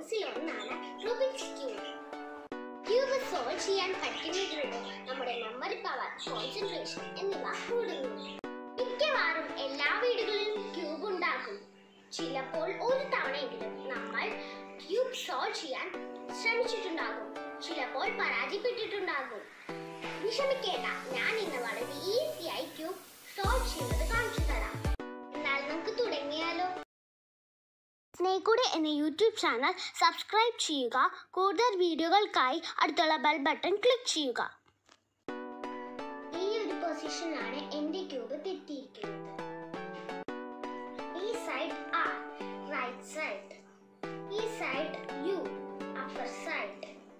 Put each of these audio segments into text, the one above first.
ക്യൂബ്സിൽ ഒന്നാണ് Rubik's cube cube solve ചെയ്യാൻ പറ്റുന്നതിലൂടെ നമ്മുടെ മെമ്മറി പവർ കോൺസെൻട്രേഷൻ എന്നിവ കൂടുന്നു മിക്കവാറും എല്ലാ വീടുകളിലും ക്യൂബ് ഉണ്ടാകും ചിലപ്പോൾ ഒരു തവണയെങ്കിലും നമ്മൾ ക്യൂബ് സോൾവ് ചെയ്യാൻ ശ്രമിച്ചിട്ടുണ്ടാകും ചിലപ്പോൾ പരാജയപ്പെട്ടിട്ടുണ്ടാകും വിഷമിക്കേണ്ട ഞാൻ ഇന്ന് വളരെ ഈസിയായി ക്യൂബ് സോൾവ് ചെയ്യുന്നത് കാണിച്ചു തരാം എന്നാൽ നമുക്ക് തുടങ്ങിയാലോ സ്നേക്കൂടെ എന്ന യൂട്യൂബ് ചാനൽ സബ്സ്ക്രൈബ് ചെയ്യുക കൂടുതൽ വീഡിയോകൾക്കായി അടുത്തുള്ള ബെൽ ബട്ടൺ ക്ലിക്ക് ചെയ്യുക ഈ ഒരു പൊസിഷനിലാണ് എൻ്റെ ക്യൂബ് തെറ്റിയിരിക്കുന്നത് ഈ സൈഡ് ആർ റൈറ്റ് സൈഡ് ഈ സൈഡ് യു അപ്പർ സൈഡ്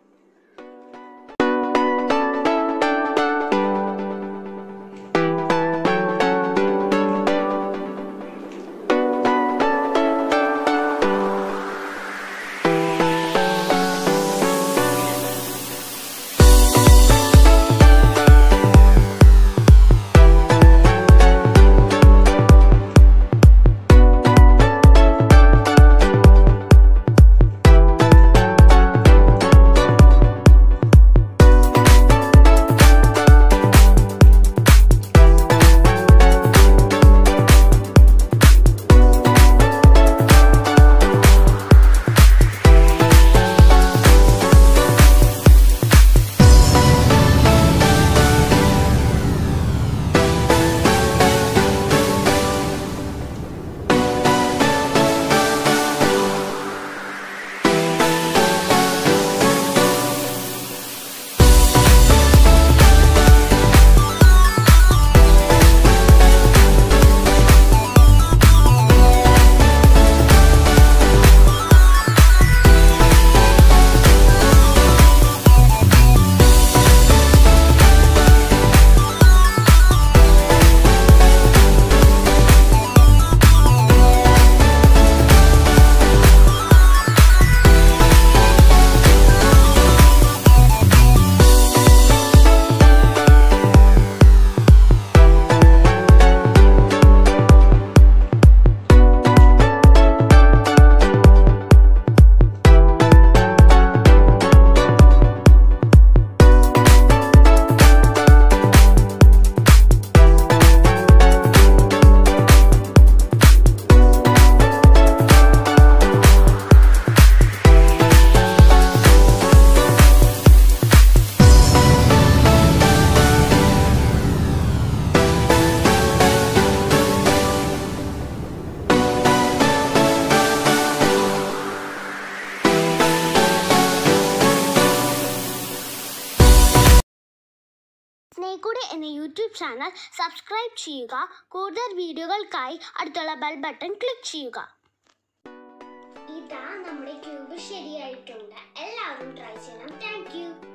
സ്നേക്കൂടെ എന്ന യൂട്യൂബ് ചാനൽ സബ്സ്ക്രൈബ് ചെയ്യുക കൂടുതൽ വീഡിയോകൾക്കായി അടുത്തുള്ള ബെൽ ബട്ടൺ ക്ലിക്ക് ചെയ്യുക ഇതാ നമ്മുടെ ക്യൂബ് ശരിയായിട്ടുണ്ട് എല്ലാവരും ട്രൈ ചെയ്യണം താങ്ക് യു